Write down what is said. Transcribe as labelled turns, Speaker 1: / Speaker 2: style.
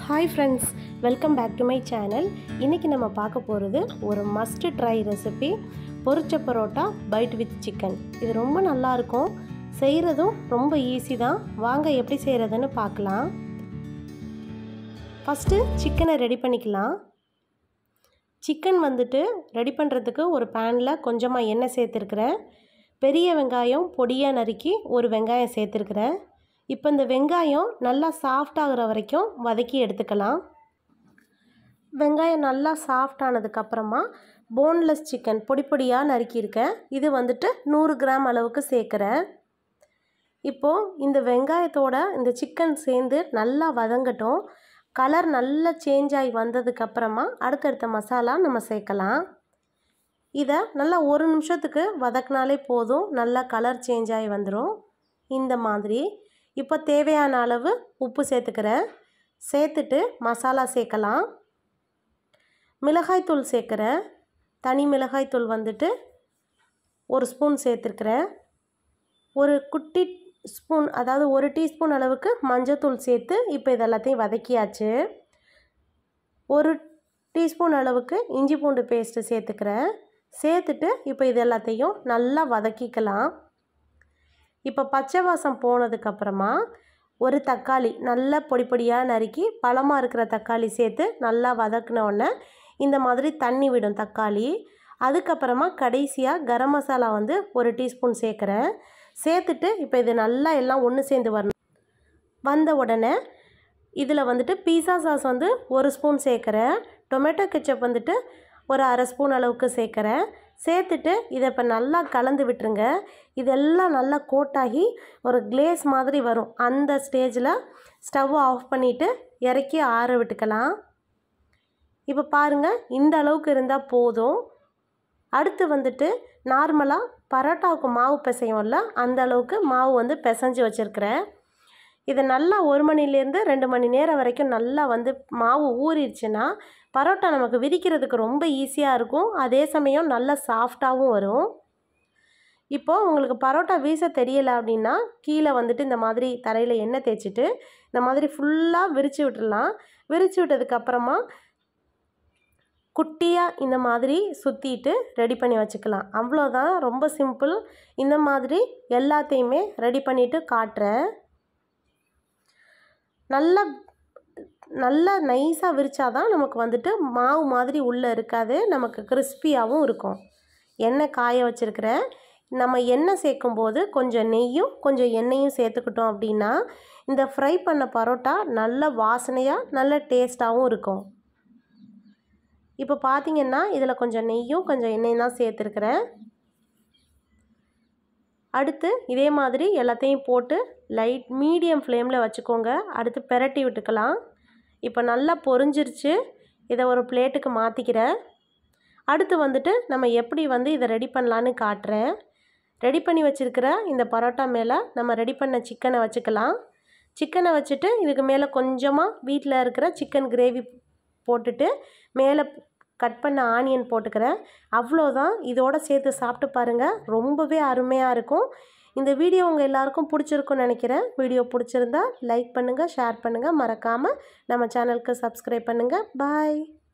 Speaker 1: hi friends welcome back to my channel இன்றைக்கி நம்ம பார்க்க போகிறது ஒரு மஸ்ட் ட்ரை ரெசிபி பொரிச்ச பரோட்டா பைட் வித் சிக்கன் இது ரொம்ப நல்லாயிருக்கும் செய்கிறதும் ரொம்ப ஈஸி தான் வாங்க எப்படி செய்கிறதுன்னு பார்க்கலாம் ஃபஸ்ட்டு சிக்கனை ரெடி பண்ணிக்கலாம் சிக்கன் வந்துட்டு ரெடி பண்ணுறதுக்கு ஒரு பேனில் கொஞ்சமாக எண்ணெய் சேர்த்துருக்குறேன் பெரிய வெங்காயம் பொடியாக நறுக்கி ஒரு வெங்காயம் சேர்த்துருக்குறேன் இப்போ இந்த வெங்காயம் நல்லா சாஃப்ட் ஆகிற வரைக்கும் வதக்கி எடுத்துக்கலாம் வெங்காயம் நல்லா சாஃப்ட் ஆனதுக்கப்புறமா போன்லெஸ் சிக்கன் பொடி பொடியாக நறுக்கியிருக்கேன் இது வந்துட்டு நூறு கிராம் அளவுக்கு சேர்க்குறேன் இப்போது இந்த வெங்காயத்தோட இந்த சிக்கன் சேர்ந்து நல்லா வதங்கட்டும் கலர் நல்லா சேஞ்ச் ஆகி வந்ததுக்கப்புறமா அடுத்தடுத்த மசாலா நம்ம சேர்க்கலாம் இதை நல்லா ஒரு நிமிஷத்துக்கு வதக்கினாலே போதும் நல்லா கலர் சேஞ்ச் ஆகி வந்துடும் இந்த மாதிரி இப்போ தேவையான அளவு உப்பு சேர்த்துக்கிறேன் சேர்த்துட்டு மசாலா சேர்க்கலாம் மிளகாய்த்தூள் சேர்க்குறேன் தனி மிளகாய்த்தூள் வந்துட்டு ஒரு ஸ்பூன் சேர்த்துருக்குறேன் ஒரு குட்டி ஸ்பூன் அதாவது ஒரு டீஸ்பூன் அளவுக்கு மஞ்சத்தூள் சேர்த்து இப்போ இது எல்லாத்தையும் வதக்கியாச்சு ஒரு டீஸ்பூன் அளவுக்கு இஞ்சி பூண்டு பேஸ்ட்டு சேர்த்துக்கிறேன் சேர்த்துட்டு இப்போ இது எல்லாத்தையும் நல்லா வதக்கிக்கலாம் இப்போ பச்சை வாசம் போனதுக்கப்புறமா ஒரு தக்காளி நல்லா பொடி பொடியாக நறுக்கி பழமாக இருக்கிற தக்காளி சேர்த்து நல்லா வதக்கினோடனே இந்த மாதிரி தண்ணி விடும் தக்காளி அதுக்கப்புறமா கடைசியாக கரம் மசாலா வந்து ஒரு டீஸ்பூன் சேர்க்குறேன் சேர்த்துட்டு இப்போ இது நல்லா எல்லாம் ஒன்று சேர்ந்து வரணும் வந்த உடனே இதில் வந்துட்டு பீஸா சாஸ் வந்து ஒரு ஸ்பூன் சேர்க்குறேன் டொமேட்டோ கெச்சப் வந்துட்டு ஒரு அரை ஸ்பூன் அளவுக்கு சேர்க்குறேன் சேர்த்துட்டு இதை இப்போ நல்லா கலந்து விட்டுருங்க இதெல்லாம் நல்லா கோட்டாகி ஒரு கிளேஸ் மாதிரி வரும் அந்த ஸ்டேஜில் ஸ்டவ் ஆஃப் பண்ணிவிட்டு இறக்கி ஆற விட்டுக்கலாம் இப்போ பாருங்கள் இந்த அளவுக்கு இருந்தால் போதும் அடுத்து வந்துட்டு நார்மலாக பரோட்டாவுக்கு மாவு பிசையும்ல அந்த அளவுக்கு மாவு வந்து பிசைஞ்சு வச்சுருக்கிறேன் இதை நல்லா ஒரு மணிலேருந்து ரெண்டு மணி நேரம் வரைக்கும் நல்லா வந்து மாவு ஊறிடுச்சுன்னா பரோட்டா நமக்கு விரிக்கிறதுக்கு ரொம்ப ஈஸியாக இருக்கும் அதே சமயம் நல்லா சாஃப்டாகவும் வரும் இப்போது உங்களுக்கு பரோட்டா வீச தெரியலை அப்படின்னா கீழே வந்துட்டு இந்த மாதிரி தரையில் எண்ணெய் தேய்ச்சிட்டு இந்த மாதிரி ஃபுல்லாக விரித்து விட்டுடலாம் விரித்து விட்டதுக்கப்புறமா குட்டியாக இந்த மாதிரி சுற்றிட்டு ரெடி பண்ணி வச்சுக்கலாம் அவ்வளோதான் ரொம்ப சிம்பிள் இந்த மாதிரி எல்லாத்தையுமே ரெடி பண்ணிவிட்டு காட்டுறேன் நல்லா நல்லா நைஸாக விரிச்சாதான் நமக்கு வந்துட்டு மாவு மாதிரி உள்ளே இருக்காது நமக்கு கிறிஸ்பியாகவும் இருக்கும் எண்ணெய் காய வச்சுருக்கிறேன் நம்ம எண்ணெய் சேர்க்கும்போது கொஞ்சம் நெய்யும் கொஞ்சம் எண்ணெயும் சேர்த்துக்கிட்டோம் அப்படின்னா இந்த ஃப்ரை பண்ண பரோட்டா நல்ல வாசனையாக நல்ல டேஸ்ட்டாகவும் இருக்கும் இப்போ பார்த்தீங்கன்னா இதில் கொஞ்சம் நெய்யும் கொஞ்சம் எண்ணெயும் தான் சேர்த்துருக்குறேன் அடுத்து இதே மாதிரி எல்லாத்தையும் போட்டு லைட் மீடியம் ஃப்ளேமில் வச்சுக்கோங்க அடுத்து பெரட்டி விட்டுக்கலாம் இப்போ நல்லா பொரிஞ்சிருச்சு இதை ஒரு பிளேட்டுக்கு மாற்றிக்கிறேன் அடுத்து வந்துட்டு நம்ம எப்படி வந்து இதை ரெடி பண்ணலான்னு காட்டுறேன் ரெடி பண்ணி வச்சுருக்கிற இந்த பரோட்டா மேலே நம்ம ரெடி பண்ண சிக்கனை வச்சுக்கலாம் சிக்கனை வச்சுட்டு இதுக்கு மேலே கொஞ்சமாக வீட்டில் இருக்கிற சிக்கன் கிரேவி போட்டுட்டு மேலே கட் பண்ண ஆனியன் போட்டுக்கிறேன் அவ்வளோதான் இதோட சேர்த்து சாப்பிட்டு பாருங்கள் ரொம்பவே அருமையாக இருக்கும் இந்த வீடியோ உங்கள் எல்லாருக்கும் பிடிச்சிருக்குன்னு நினைக்கிறேன் வீடியோ பிடிச்சிருந்தா லைக் பண்ணுங்கள் ஷேர் பண்ணுங்கள் மறக்காமல் நம்ம சேனலுக்கு சப்ஸ்கிரைப் பண்ணுங்கள் பாய்